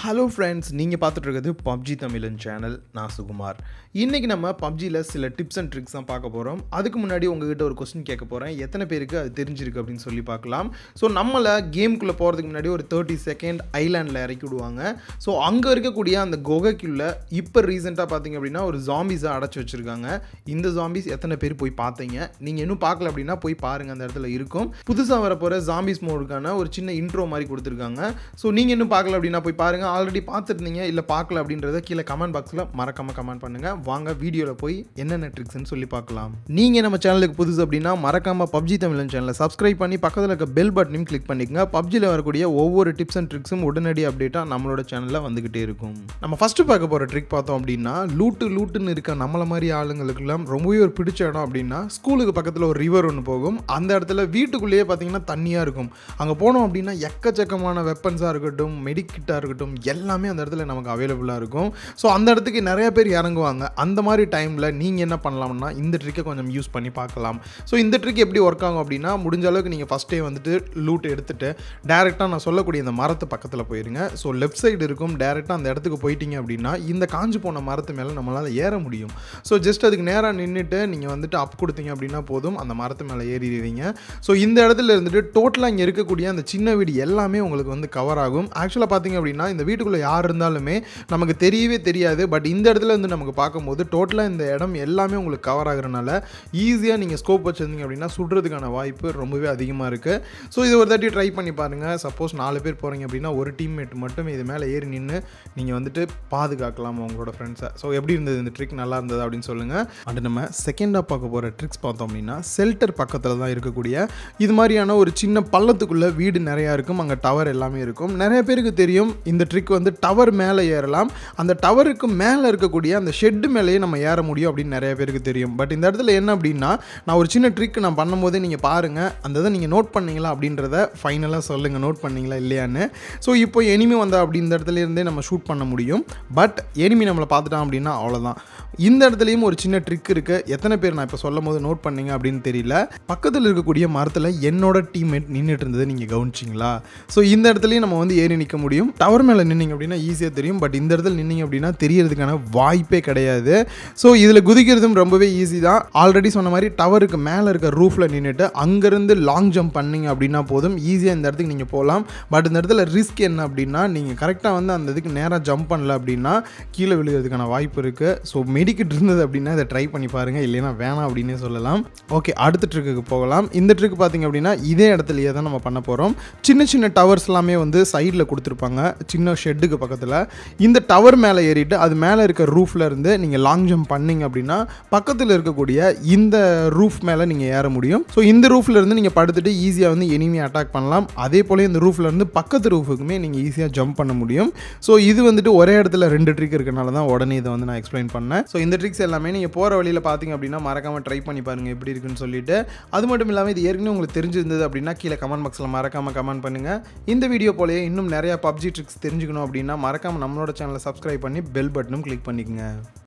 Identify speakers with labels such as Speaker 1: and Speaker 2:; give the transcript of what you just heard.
Speaker 1: hello friends நீங்கள் பார்த்துட்டு இருக்கிறது பப்ஜி தமிழன் சேனல் நான் சுகுமார் இன்றைக்கி நம்ம பப்ஜியில் சில டிப்ஸ் அண்ட் ட்ரிக்ஸ் தான் பார்க்க போகிறோம் அதுக்கு முன்னாடி உங்ககிட்ட ஒரு கொஸ்டின் கேட்க போகிறேன் எத்தனை பேருக்கு அது தெரிஞ்சிருக்கு அப்படின்னு சொல்லி பார்க்கலாம் ஸோ நம்மளை கேமுக்குள்ளே போகிறதுக்கு முன்னாடி ஒரு தேர்ட்டி செகண்ட் ஐலாண்டில் இறக்கி விடுவாங்க ஸோ அங்கே இருக்கக்கூடிய அந்த குகைக்குள்ளே இப்போ ரீசெண்டாக பார்த்தீங்க அப்படின்னா ஒரு ஜாம்பிஸை அடைச்சி வச்சுருக்காங்க இந்த ஜாம்பிஸ் எத்தனை பேர் போய் பார்த்தீங்க நீங்கள் இன்னும் பார்க்கல அப்படின்னா போய் பாருங்கள் அந்த இடத்துல இருக்கும் புதுசாக வரப்போகிற ஜாம்பிஸ் மோடுக்கான ஒரு சின்ன இன்ட்ரோ மாதிரி கொடுத்துருக்காங்க ஸோ நீங்கள் இன்னும் பார்க்கல அப்படின்னா போய் பாருங்கள் ஆல்ரெடி பார்த்துருந்தீங்க இல்லை பார்க்கல அப்படின்றத கீழே கமெண்ட் பாக்ஸில் மறக்காம கமெண்ட் பண்ணுங்கள் வாங்க வீடியோவில் போய் என்னென்ன ட்ரிக்ஸ்னு சொல்லி பார்க்கலாம் நீங்கள் நம்ம சேனலுக்கு புதுசு அப்படின்னா மறக்காம பப்ஜி தமிழன் சேனலை சப்ஸ்கிரைப் பண்ணி பக்கத்தில் இருக்க பெல் பட்டனையும் கிளிக் பண்ணிக்கங்க பப்ஜியில் வரக்கூடிய ஒவ்வொரு டிப்ஸ் அண்ட் ட்ரிக்ஸும் உடனடி அப்டேட்டாக நம்மளோட சேனலில் வந்துகிட்டே இருக்கும் நம்ம ஃபஸ்ட்டு பார்க்க போகிற ட்ரிக் பார்த்தோம் அப்படின்னா லூட்டு லூட்டுன்னு இருக்க நம்மள மாதிரி ஆளுங்களுக்கெல்லாம் ரொம்பவே ஒரு பிடிச்ச இடம் அப்படின்னா ஸ்கூலுக்கு பக்கத்தில் ஒரு ரிவர் ஒன்று போகும் அந்த இடத்துல வீட்டுக்குள்ளேயே பார்த்தீங்கன்னா தண்ணியாக இருக்கும் அங்கே போனோம் அப்படின்னா எக்கச்சக்கமான வெப்பன்ஸாக இருக்கட்டும் மெடிக்கிட்டாக இருக்கட்டும் எல்லாமே அந்த இடத்துல நமக்கு அவைலபிளாக இருக்கும் ஸோ அந்த இடத்துக்கு நிறைய பேர் இறங்குவாங்க அந்த மாதிரி டைமில் நீங்கள் என்ன பண்ணலாம்னா இந்த ட்ரிக்கை கொஞ்சம் யூஸ் பண்ணி பார்க்கலாம் ஸோ இந்த ட்ரிக் எப்படி ஒர்க் ஆகும் அப்படின்னா முடிஞ்ச அளவுக்கு நீங்கள் ஃபஸ்ட்டே வந்துட்டு லூட் எடுத்துட்டு டேரெக்டாக நான் சொல்லக்கூடிய இந்த மரத்து பக்கத்தில் போயிருங்க ஸோ லெஃப்ட் சைடு இருக்கும் டேரெக்டாக அந்த இடத்துக்கு போயிட்டீங்க அப்படின்னா இந்த காஞ்சு போன மரத்து மேலே நம்மளால் ஏற முடியும் ஸோ ஜஸ்ட் அதுக்கு நேராக நின்றுட்டு நீங்கள் வந்துட்டு அப் கொடுத்தீங்க அப்படின்னா போதும் அந்த மரத்து மேலே ஏறிடுவீங்க ஸோ இந்த இடத்துல இருந்துட்டு டோட்டலாக இங்கே இருக்கக்கூடிய அந்த சின்ன வீடு எல்லாமே உங்களுக்கு வந்து கவர் ஆகும் ஆக்சுவலாக பார்த்தீங்க அப்படின்னா இந்த வீட்டுக்குள்ளே யார் இருந்தாலுமே நமக்கு தெரியவே தெரியாது பட் இந்த இடத்துல இருந்து நமக்கு பார்க்கும்போது டோட்டலாக இந்த இடம் எல்லாமே உங்களுக்கு கவர் ஆகுறனால ஈஸியாக நீங்கள் ஸ்கோப் வச்சுருந்தீங்க அப்படின்னா சுடுறதுக்கான வாய்ப்பு ரொம்பவே அதிகமாக இருக்குது ஸோ இது ஒரு தாட்டி ட்ரை பண்ணி பாருங்கள் சப்போஸ் நாலு பேர் போகிறீங்க அப்படின்னா ஒரு டீம்மேட் மட்டும் இது மேலே ஏறி நின்று நீங்கள் வந்துட்டு பாதுகாக்கலாம் உங்களோட ஃப்ரெண்ட்ஸை ஸோ எப்படி இருந்தது இந்த ட்ரிக் நல்லா இருந்தது அப்படின்னு சொல்லுங்கள் அண்ட் நம்ம செகண்டாக பார்க்க போகிற ட்ரிக்ஸ் பார்த்தோம் அப்படின்னா செல்டர் பக்கத்தில் தான் இருக்கக்கூடிய இது மாதிரியான ஒரு சின்ன பள்ளத்துக்குள்ளே வீடு நிறையா இருக்கும் அங்கே டவர் எல்லாமே இருக்கும் நிறைய பேருக்கு தெரியும் இந்த ட்ரிக் வந்து டவர் மேலே ஏறலாம் அந்த டவருக்கு மேலே இருக்கக்கூடிய அந்த ஷெட்டு மேலேயே நம்ம ஏற முடியும் அப்படின்னு நிறைய பேருக்கு தெரியும் பட் இந்த இடத்துல என்ன அப்படின்னா நான் ஒரு சின்ன ட்ரிக் நான் பண்ணும்போதே நீங்கள் பாருங்கள் அந்த இதை நீங்கள் நோட் பண்ணீங்களா அப்படின்றத ஃபைனலாக சொல்லுங்கள் நோட் பண்ணீங்களா இல்லையான்னு ஸோ இப்போ எனிமி வந்தா அப்படி இந்த இடத்துல இருந்தே நம்ம ஷூட் பண்ண முடியும் பட் எனிமி நம்மளை பார்த்துட்டான் அப்படின்னா அவ்வளோதான் இந்த இடத்துலையும் ஒரு சின்ன ட்ரிக் இருக்குது எத்தனை பேர் நான் இப்போ சொல்லும் போது நோட் பண்ணீங்க அப்படின்னு தெரியல பக்கத்தில் இருக்கக்கூடிய மரத்தில் என்னோட டீம்மேட் நின்றுட்டு இருந்ததை நீங்கள் கவனிச்சிங்களா ஸோ இந்த இடத்துலையும் நம்ம வந்து ஏறி நிற்க முடியும் டவர் மேலே நின்னீங்க அப்படின்னா ஈஸியாக தெரியும் பட் இந்த இடத்துல நின்னீங்க அப்படின்னா தெரியறதுக்கான வாய்ப்பே கிடையாது ஸோ இதில் குதிக்கிறதும் ரொம்பவே ஈஸி தான் ஆல்ரெடி சொன்ன மாதிரி டவருக்கு மேலே இருக்க ரூஃபில் நின்றுட்டு அங்கேருந்து லாங் ஜம்ப் பண்ணீங்க அப்படின்னா போதும் ஈஸியாக இந்த இடத்துக்கு நீங்கள் போகலாம் பட் இந்த இடத்துல ரிஸ்க் என்ன அப்படின்னா நீங்கள் கரெக்டாக வந்து அந்த இதுக்கு நேராக ஜம்ப் பண்ணல அப்படின்னா கீழே விழுகிறதுக்கான வாய்ப்பு இருக்குது ஸோ மெடிக்கிட்டு இருந்தது அப்படின்னா இதை ட்ரை பண்ணி பாருங்கள் இல்லைன்னா வேணாம் அப்படின்னே சொல்லலாம் ஓகே அடுத்த ட்ரிக்குக்கு போகலாம் இந்த ட்ரிக் பார்த்தீங்க அப்படின்னா இதே இடத்துலையே தான் நம்ம பண்ண போகிறோம் சின்ன சின்ன டவர்ஸ் எல்லாமே வந்து சைடில் கொடுத்துருப்பாங்க சின்ன ஷெட்டுக்கு பக்கத்தில் இந்த டவர் மேலே ஏறிட்டு அது மேலே இருக்க ரூஃபில் இருந்து நீங்கள் லாங் ஜம்ப் பண்ணீங்க அப்படின்னா பக்கத்தில் இருக்கக்கூடிய இந்த ரூஃப் மேலே நீங்கள் ஏற முடியும் ஸோ இந்த ரூஃபில் இருந்து நீங்கள் படுத்துட்டு ஈஸியாக வந்து எனிமி அட்டாக் பண்ணலாம் அதே போல் இந்த ரூஃபில் இருந்து பக்கத்து ரூஃபுக்குமே நீங்கள் ஈஸியாக ஜம்ப் பண்ண முடியும் ஸோ இது வந்துட்டு ஒரே இடத்துல ரெண்டு ட்ரிக் இருக்கனால தான் உடனே இதை வந்து நான் எக்ஸ்பிளைன் பண்ணேன் ஸோ இந்த ட்ரிக்ஸ் எல்லாமே நீங்கள் போகிற வழியில் பார்த்தீங்க அப்படின்னா மறக்காமல் ட்ரை பண்ணி பாருங்கள் எப்படி இருக்குன்னு சொல்லிட்டு அது மட்டும் இல்லாமல் இது ஏற்கனவே உங்களுக்கு தெரிஞ்சிருந்தது அப்படின்னா கீழே கமெண்ட் பாக்ஸில் மறக்காமல் கமெண்ட் பண்ணுங்கள் இந்த வீடியோ போலயே இன்னும் நிறையா பப்ஜி ட்ரிக்ஸ் தெரிஞ்சுக்கணும் அப்படின்னா மறக்காமல் நம்மளோட சேனலை சப்ஸ்கிரைப் பண்ணி பெல் பட்டனும் கிளிக் பண்ணிக்கங்க